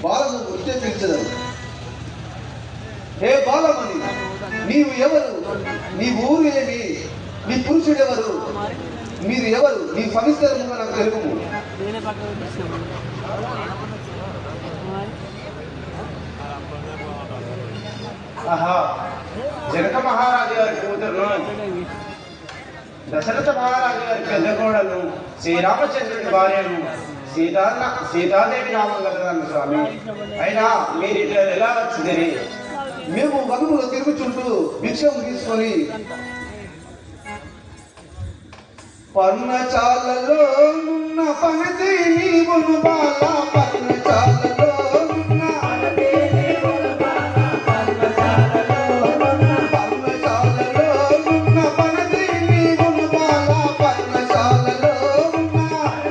బాలను వృత్తే పిలిచదను హే బాలమణి నీవు ఎవరు నీ ఊరు ఏమి నీ పురుషుడెవరు మీరు ఎవరు నీ సవిస్తరముగా నాకు తెలుగుము నేనే పక్కన పెట్టేసాను ఆహా జనక మహారాజు గారి కూతురును దశరథ మహారాజు గారి పెద్ద కోడలు శ్రీరామచంద్రుడి భార్యను సీతా సీతాదేవి నామం కలదాను స్వామి అయినా మీరు ఇట్లా ఎలా వచ్చింది మేము వనములో తిరుగుచుంటూ భిక్షం తీసుకొని పర్ణశాలలో ఉన్న పనిది నీవును బాల పర్ణశాలలో ఉన్న పర్ణశాలలో ఉన్న పనిది నీవును బాల పర్ణశాలలో ఉన్న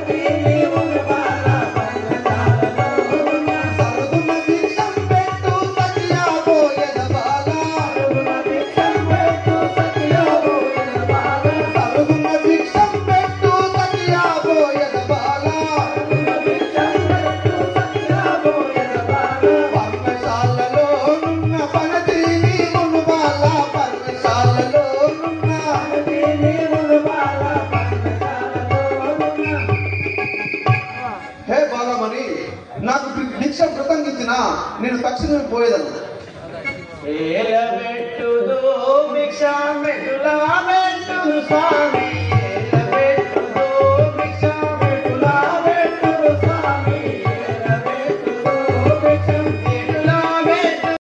సరుగున భిక్షం పెట్టు సత్యాబోయద బాల సరుగున భిక్షం పెట్టు సత్యాబోయద బాల పర్ణశాలలో నున్న పనతి నీవును బాల పర్ణశాలలో నున్న హే బాలమణి నాకు భి- భిక్ష కృతంగిచ్చిన నేను తక్షణమే పోయేదను ఏల పెట్టుదు భిక్ష మెట్టులా మెట్టుదు స్వామి